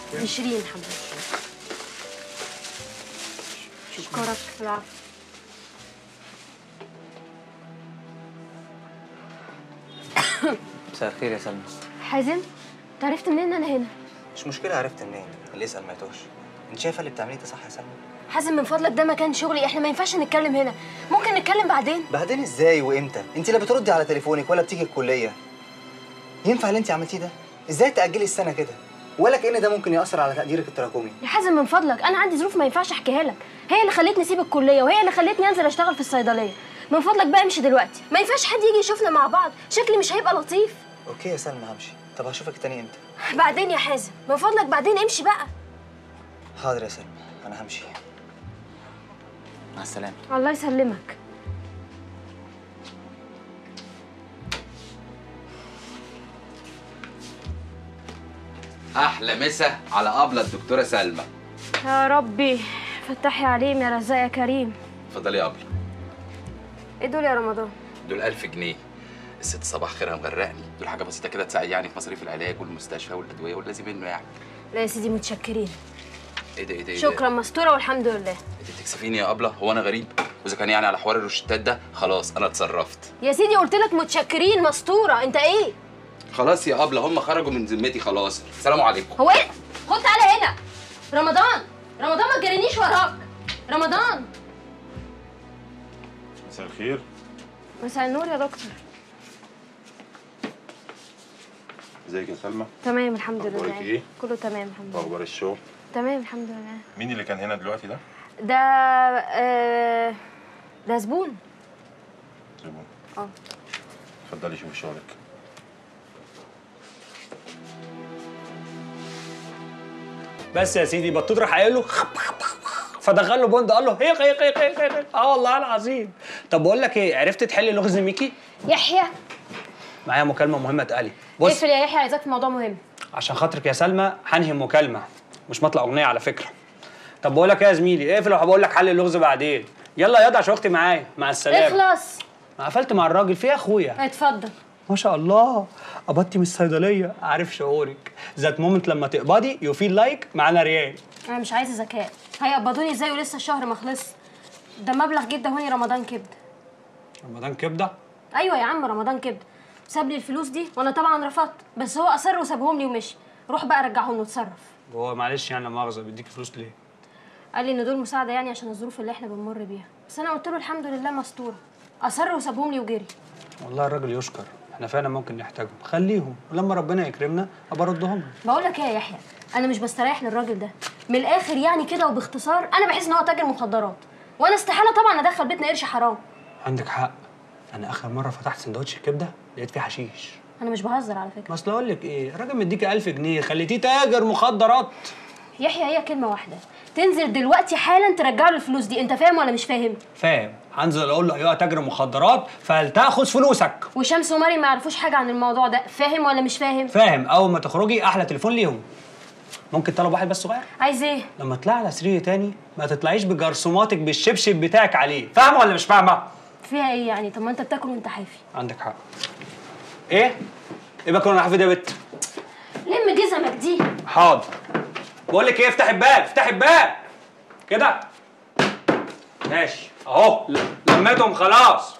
20 حبيبي اشكرك العفو مساء الخير يا سلمى حازم انت عرفت منين ان انا هنا مش مشكله عرفت منين اللي يسال ما يتوهش انت شايفه اللي بتعمليه ده صح يا سلمى حازم من فضلك ده مكان شغلي احنا ما ينفعش نتكلم هنا ممكن نتكلم بعدين بعدين ازاي وامتى انت لا بتردي على تليفونك ولا بتيجي الكليه ينفع اللي انت عملتيه ده ازاي تاجلي السنه كده ولا كأن ده ممكن ياثر على تقديرك التراكمي يا حازم من فضلك انا عندي ظروف ما ينفعش احكيها لك هي اللي خلتني اسيب الكليه وهي اللي خلتني انزل اشتغل في الصيدليه من فضلك بقى امشي دلوقتي ما ينفعش حد يجي يشوفنا مع بعض شكلي مش هيبقى لطيف اوكي يا سلمى همشي طب هشوفك تاني امتى بعدين يا حازم من فضلك بعدين امشي بقى حاضر يا سلمى انا همشي مع السلامه الله يسلمك احلى مسا على ابله الدكتوره سلمى يا ربي فتحي عليم يا رزاق يا كريم اتفضلي يا ابله ايه دول يا رمضان دول 1000 جنيه الست صباح خيرها مغرقني دول حاجه بسيطه كده تساعد يعني في مصاريف العلاج والمستشفى والادويه واللازم منه يعني لا يا سيدي متشكرين ايه ده ايه ده إيه ده؟ شكرا مستوره والحمد لله انت بتكسفيني يا ابله هو انا غريب واذا كان يعني على حوار الروشتات ده خلاص انا اتصرفت يا سيدي قلت لك متشكرين مستوره انت ايه خلاص يا ابله هم خرجوا من ذمتي خلاص السلام عليكم هو ايه خد تعالى هنا رمضان رمضان ما تجرينيش وراك رمضان مساء الخير مساء النور يا دكتور ازيك يا سلمى تمام الحمد أخبارك لله إيه؟ كله تمام الحمد لله اخبار الشغل تمام الحمد لله مين اللي كان هنا دلوقتي ده ده آه ده زبون زبون اه اتفضلي شوفي شغلك بس يا سيدي بطوط راح قايل له فدخل له بوند قال له هيق هيق هيق هيق هيق اه والله العظيم طب بقول لك ايه عرفت تحل لغز ميكي يحيى معايا مكالمه مهمه اتقالي بص اقفل يا يحيى عايزاك في موضوع مهم عشان خاطرك يا سلمى هنهي المكالمه مش مطلع اغنيه على فكره طب بقول لك ايه يا زميلي اقفل وهبقول لك حل اللغز بعدين يلا ياض عشان وقتي معايا مع السلامه اخلص قفلت مع الراجل في إيه يا اخويا اتفضل ما شاء الله قبضتي من الصيدليه عارف شعورك ذات مومنت لما تقبضي يو فيل لايك معانا ريال انا مش عايزه ذكاء هيقبضوني ازاي ولسه الشهر ما خلص ده مبلغ جدا هوني رمضان كبده رمضان كبده ايوه يا عم رمضان كبده ساب لي الفلوس دي وانا طبعا رفضت بس هو اصر وسابهم لي ومشي روح بقى رجعهم وتصرف هو معلش يعني لا مؤاخذه بيديك فلوس ليه قال لي ان دول مساعده يعني عشان الظروف اللي احنا بنمر بيها بس انا قلت له الحمد لله مستوره اصر وسابهم لي وجري والله الراجل يشكر احنا فعلا ممكن نحتاجهم خليهم ولما ربنا يكرمنا ابقى اردهم له. بقول لك ايه يا يحيى انا مش بستريح للراجل ده من الاخر يعني كده وباختصار انا بحس ان هو تاجر مخدرات وانا استحاله طبعا ادخل بيتنا قرش حرام عندك حق انا اخر مره فتحت سندوتش الكبده لقيت فيه حشيش انا مش بهزر على فكره ما اصل اقول لك ايه الراجل مديكي 1000 جنيه خليتيه تاجر مخدرات يحيى هي كلمه واحده تنزل دلوقتي حالا ترجع له الفلوس دي انت فاهم ولا مش فاهم فاهم هنزل اقول له ايوه تاجر مخدرات فلتاخد فلوسك وشمس ومريم ما يعرفوش حاجه عن الموضوع ده فاهم ولا مش فاهم فاهم اول ما تخرجي احلى تليفون ليهم ممكن طلب واحد بس صغير عايز ايه لما تطلعي على سرير تاني ما تطلعيش بجرثوماتك بالشبشب بتاعك عليه فاهمه ولا مش فاهمه فيها ايه يعني طب ما انت بتاكل وانت حافي عندك حق ايه ايه باكل وانا حافي ده يا بت لم جزمك دي حاضر بقول لك ايه افتحي الباب افتحي الباب كده ماشي اهو ل- لميتهم خلاص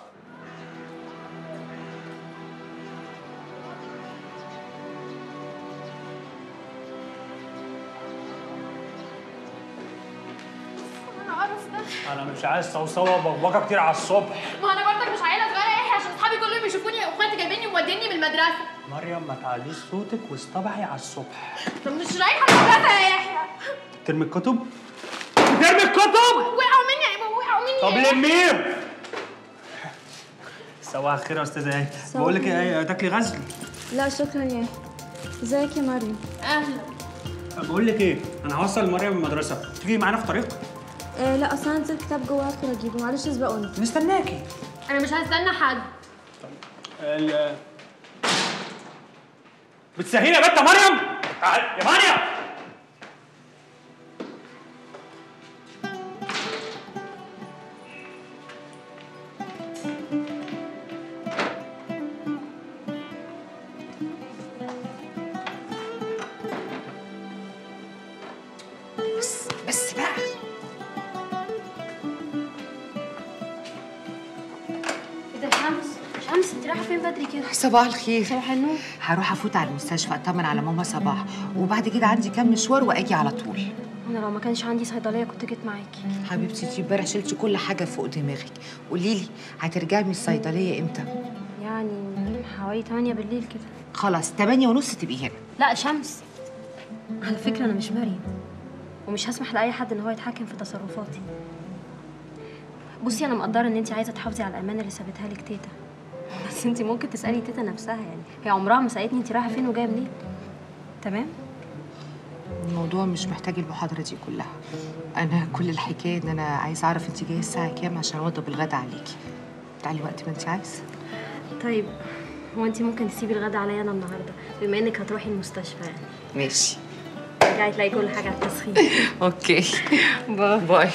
انا قرف ده انا مش عايز صوصوه وبقبقه كتير على الصبح ما انا برضك مش عيله صغيره يا يحيى عشان اصحابي كلهم يشوفوني واخواتي جايبيني وموديني من المدرسه مريم ما تعليش صوتك واصطبحي على الصبح طب مش رايحه المدرسه يا يحيى ترمي الكتب ترمي الكتب وقعوا مني يا إمام، وقعوا مني طب يا لميم صباح الخير يا استاذه ايه بقول لك ايه تاكلي غزل لا شكرا يا ازيك يا مريم اهلا بقول لك ايه انا هوصل مريم المدرسه تيجي معانا في طريق آه لا اصلا نزلت كتاب جوه هدخل اجيبه معلش اسبقوني نستناكي انا مش هستنى حد ال بتسهيني يا بنت يا مريم تعال يا مريم ميس انت رايحه فين بدري كده صباح الخير صباح النور هروح افوت على المستشفى اطمن على ماما صباح وبعد كده عندي كام مشوار واجي على طول انا لو ما كانش عندي صيدليه كنت جيت معاكي حبيبتي انتي امبارح شلتي كل حاجه فوق دماغك قولي لي هترجعي من الصيدليه امتى يعني حوالي 8 بالليل كده خلاص 8 ونص تبقي هنا لا شمس على فكره انا مش مريم ومش هسمح لاي حد ان هو يتحكم في تصرفاتي بصي انا مقدره ان انت عايزه تحافظي على الامان اللي سابتها لك تيتا بس انت ممكن تسالي تيتا نفسها يعني هي عمرها ما سالتني انت رايحه فين وجايه منين تمام الموضوع مش محتاج المحاضره دي كلها انا كل الحكايه ان انا عايزه اعرف انت جايه الساعه كام عشان اوضب الغدا عليكي تعالي وقت ما انت عايزه طيب هو انت ممكن تسيبي الغدا عليا انا النهارده بما انك هتروحي المستشفى يعني ماشي رجعي تلاقي كل حاجه على التسخين اوكي باي باي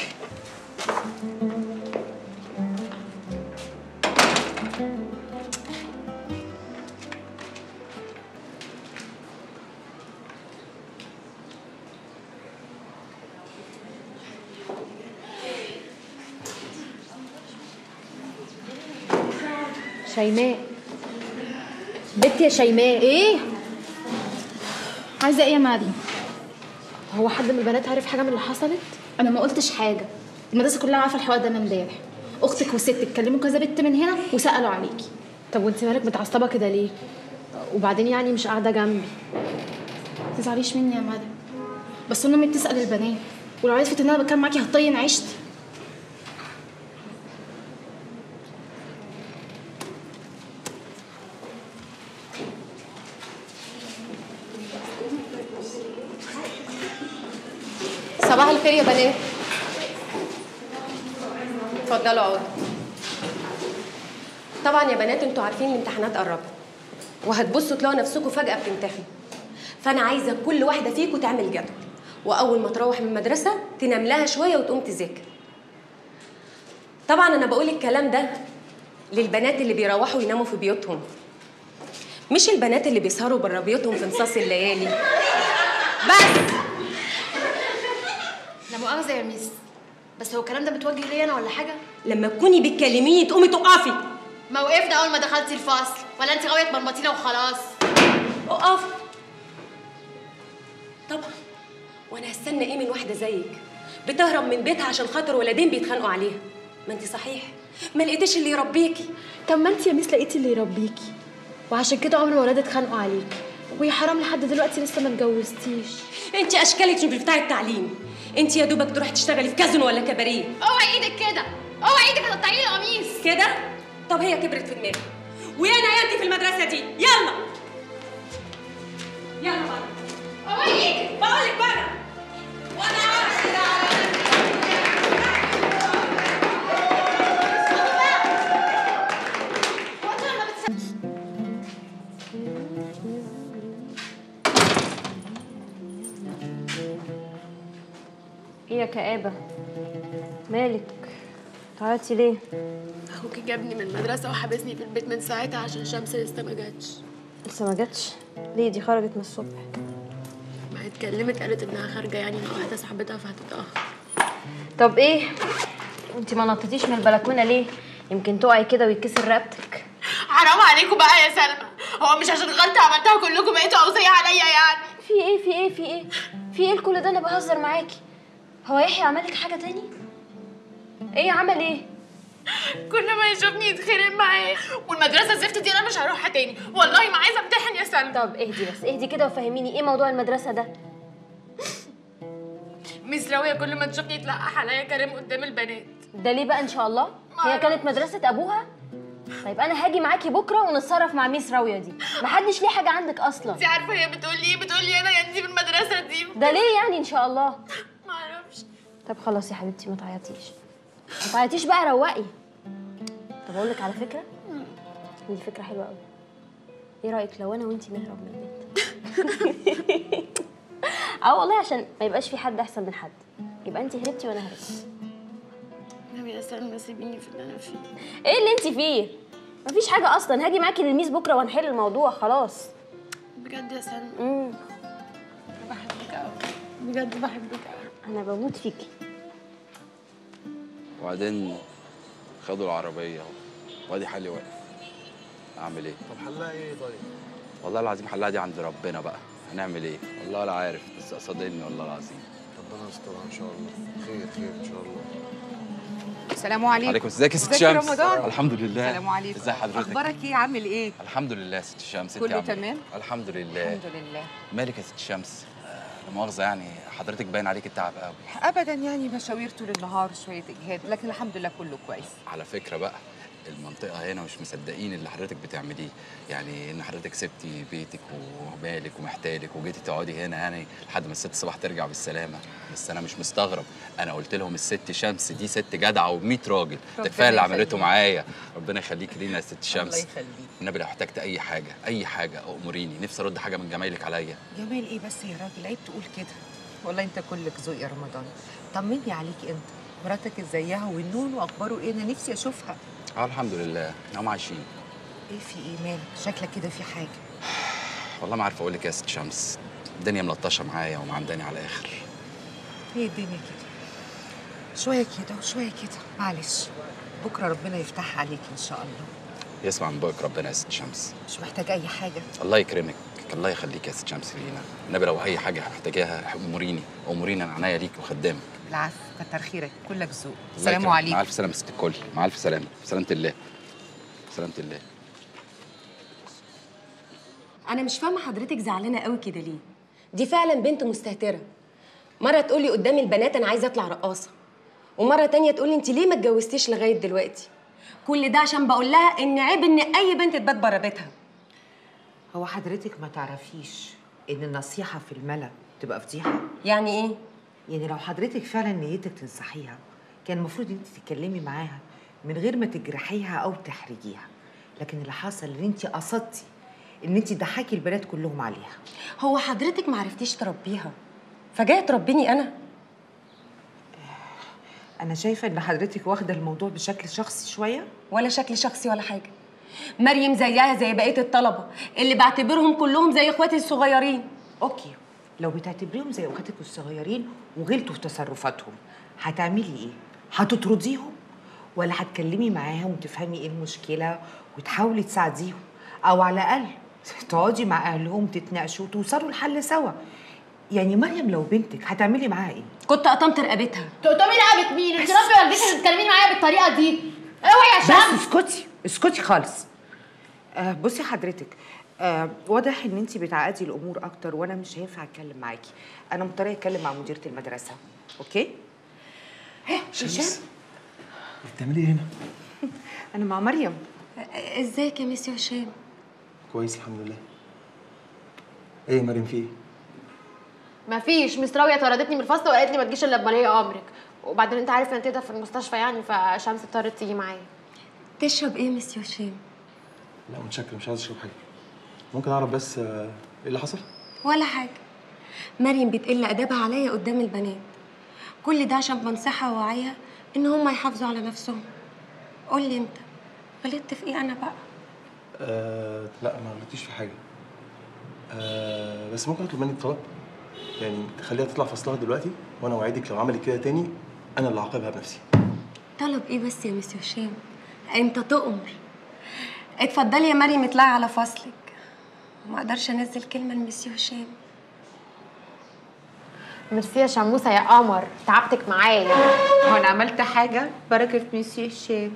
شيماء بنتي يا شيماء ايه عايزه ايه يا مريم هو حد من البنات عارف حاجه من اللي حصلت انا ما قلتش حاجه المدرسه كلها عارفه الحوار ده من امبارح اختك وستك كلموا كذا بنت من هنا وسالوا عليكي طب وانت مالك متعصبه كده ليه وبعدين يعني مش قاعده جنبي ما تزعليش مني يا مريم بس انا امي بتسال البنات ولو عرفت ان انا بتكلم معاكي هتطين عيشتي صباح الخير يا بنات اتفضلوا اقعدوا طبعا يا بنات انتوا عارفين الامتحانات قربت وهتبصوا تلاقوا نفسكم فجأة بتمتحنوا فأنا عايزة كل واحدة فيكم تعمل جدول وأول ما تروح من المدرسة تنام لها شوية وتقوم تذاكر طبعا أنا بقول الكلام ده للبنات اللي بيروحوا يناموا في بيوتهم مش البنات اللي بيسهروا بره بيوتهم في نصاص الليالي بس لا مؤاخذه يا ميس بس هو الكلام ده متوجه ليا انا ولا حاجه لما تكوني بتكلميني تقومي تقفي ما وقفنا اول ما دخلتي الفصل ولا انت غاويه تمرمطينا وخلاص اقف طبعا وانا هستنى ايه من واحده زيك بتهرب من بيتها عشان خاطر ولدين بيتخانقوا عليها ما انت صحيح ما لقيتيش اللي يربيكي طب ما انت يا ميس لقيتي اللي يربيكي وعشان كده عمر ولاد اتخانقوا عليكي ويا حرام لحد دلوقتي لسه ما اتجوزتيش انت اشكالك مش بتاع التعليم انت يا دوبك تروحي تشتغلي في كازينو ولا كباريه اوعي ايدك كده اوعي ايدك هتقطعي لي القميص كده طب هي كبرت في دماغي وانا انت في المدرسه دي يلا يلا بقى اوعي ايدك بقول لك بقى وانا ايه يا كآبة مالك تعيطي ليه اخوكي جابني من المدرسه وحبسني في البيت من ساعتها عشان شمس لسه ما جاتش لسه ما جاتش ليه دي خرجت من الصبح ما هي اتكلمت قالت انها خارجه يعني مع واحده صاحبتها فهتتاخر طب ايه انت ما نطيتيش من البلكونه ليه يمكن تقعي كده ويتكسر رقبتك حرام عليكم بقى يا سلمى هو مش عشان غلطه عملتها كلكم بقيتوا اوصيه عليا يعني في ايه في ايه في ايه في ايه كل ده انا بهزر معاكي هو يحيى عمل لك حاجه تاني ايه عمل ايه كل ما يشوفني يتخانق معايا والمدرسه الزفت دي انا مش هروحها تاني والله ما عايزه امتحن يا سلمى طب اهدي بس اهدي كده وفهميني ايه موضوع المدرسه ده ميس راوية كل ما تشوفني تلقح عليا كلام قدام البنات ده ليه بقى ان شاء الله هي كانت مدرسه ابوها طيب انا هاجي معاكي بكره ونتصرف مع ميس راويه دي محدش ليه حاجه عندك اصلا انت عارفه هي بتقول لي ايه بتقول لي انا يا انتي في المدرسه دي ده ليه يعني ان شاء الله ما اعرفش طب خلاص يا حبيبتي ما تعيطيش ما تعيطيش بقى روقي طب اقول لك على فكره دي فكره حلوه قوي ايه رايك لو انا وانتي نهرب من البيت اه والله عشان ما يبقاش في حد احسن من حد يبقى انتي هربتي وانا هربت نبي يا سلمى سيبيني في اللي انا فيه ايه اللي انتي فيه مفيش حاجه اصلا هاجي معاكي للميس بكره وهنحل الموضوع خلاص بجد يا سلمى امم بحبك قوي بجد بحبك قوي انا بموت فيكي وبعدين خدوا العربية وادي حالي واقف اعمل ايه طب حلها ايه طيب؟ والله العظيم حلها دي عند ربنا بقى هنعمل ايه والله لا عارف بس قصدني والله العظيم ربنا يسترها ان شاء الله خير خير ان شاء الله السلام عليكم عليكم ازيك يا ست ازيك يا شمس رمضان؟ الحمد لله السلام عليكم ازي حضرتك اخبارك ايه عامل ايه الحمد لله يا ست شمس انت كله عاملة إيه؟ تمام؟ الحمد لله الحمد لله مالك يا ست شمس آه، لا مؤاخذه يعني حضرتك باين عليك التعب قوي ابدا يعني مشاوير طول النهار شويه اجهاد لكن الحمد لله كله كويس على فكره بقى المنطقة هنا مش مصدقين اللي حضرتك بتعمليه، يعني إن حضرتك سبتي بيتك ومالك ومحتالك وجيتي تقعدي هنا يعني لحد ما الست صباح ترجع بالسلامة، بس أنا مش مستغرب، أنا قلت لهم الست شمس دي ست جدعة و100 راجل، ده ربنا كفاية اللي يخليك. عملته معايا، ربنا يخليك لينا يا ست شمس. الله يخليك النبي لو احتجت أي حاجة، أي حاجة أموريني، نفسي أرد حاجة من جمايلك عليا. جمال ايه بس يا راجل عيب تقول كده والله انت كلك ذوق يا رمضان طمني عليك انت مراتك ازيها والنون واخباره ايه انا نفسي اشوفها اه الحمد لله، هم عايشين. ايه في ايه مالك شكلك كده في حاجه والله ما عارف أقول لك يا ست شمس، الدنيا ملطشة معايا ومعنداني على الآخر. هي الدنيا كده شويه كده وشويه كده معلش بكره ربنا يفتحها عليك ان شاء الله يسمع من بوك ربنا يا ست شمس. مش محتاج اي حاجه الله يكرمك الله يخليك يا ست شمس لينا النبي لو اي حاجه محتاجاها اموريني اموريني انا عناية ليك وخدامك بالعافيه كتر خيرك كلك ذوق الله السلام يكرمك. عليكم مع الف سلامه يا ست الكل مع الف سلامه سلامه الله سلامه الله انا مش فاهمه حضرتك زعلانه قوي كده ليه دي فعلا بنت مستهتره مره تقولي قدام البنات انا عايزه اطلع رقاصه ومره تانية تقولي انت ليه ما اتجوزتيش لغايه دلوقتي كل ده عشان بقول لها ان عيب ان اي بنت تبات بره بيتها هو حضرتك ما تعرفيش ان النصيحه في الملا تبقى فضيحه يعني ايه يعني لو حضرتك فعلا نيتك تنصحيها كان المفروض ان انت تتكلمي معاها من غير ما تجرحيها او تحرجيها لكن اللي حصل ان انت قصدتي ان انت تضحكي البنات كلهم عليها هو حضرتك ما عرفتيش تربيها فجايه تربيني انا انا شايفه ان حضرتك واخده الموضوع بشكل شخصي شويه ولا شكل شخصي ولا حاجه مريم زيها زي بقيه الطلبه اللي بعتبرهم كلهم زي اخواتي الصغيرين اوكي لو بتعتبريهم زي اخواتك الصغيرين وغلطوا في تصرفاتهم هتعملي ايه هتطرديهم ولا هتكلمي معاهم وتفهمي ايه المشكله وتحاولي تساعديهم او على الاقل تقعدي مع اهلهم تتناقشوا وتوصلوا لحل سوا يعني مريم لو بنتك هتعملي معاها ايه كنت قطمت رقبتها تقومي رقبة مين؟ انت ربي والدتك اللي بتتكلمي معايا بالطريقة دي اوعي يا بس شمس اسكتي اسكتي خالص آه بصي حضرتك آه واضح ان انت بتعقدي الامور اكتر وانا مش هينفع اتكلم معاكي انا مضطره اتكلم مع مديره المدرسه اوكي شمس بتعملي ايه هنا؟ انا مع مريم ازيك يا ميسيو هشام كويس الحمد لله ايه يا مريم في ايه؟ مفيش مس راوية طردتني من الفصل وقالت لي ما تجيش الا بولي امرك وبعدين انت عارف ان تيتا في المستشفى يعني فشمس اضطرت تيجي معايا تشرب ايه ميسيو هشام لا متشكر مش عايز اشرب حاجه ممكن اعرف بس آه، ايه اللي حصل؟ ولا حاجه مريم بتقل ادابها عليا قدام البنات كل ده عشان بنصحها ووعيها ان هم يحافظوا على نفسهم قول لي انت غلطت في ايه انا بقى آه لا ما غلطتيش في حاجه آه بس ممكن اطلب منك طلب يعني تخليها تطلع فصلها دلوقتي وانا اوعدك لو عملت كده تاني انا اللي هعاقبها بنفسي طلب ايه بس يا ميسيو هشام انت تؤمر اتفضلي يا مريم اطلعي على فصلك ما اقدرش انزل كلمه لميسيو هشام ميرسي يا شموسة يا قمر تعبتك معايا هو انا عملت حاجه بركه ميسي هشام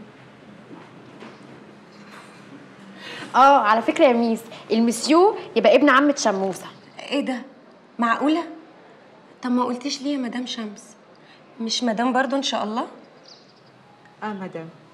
اه على فكرة يا ميس المسيو يبقى ابن عمة شموسة ايه ده معقوله طب ما قلتيش ليه يا مدام شمس مش مدام برضو ان شاء الله اه مدام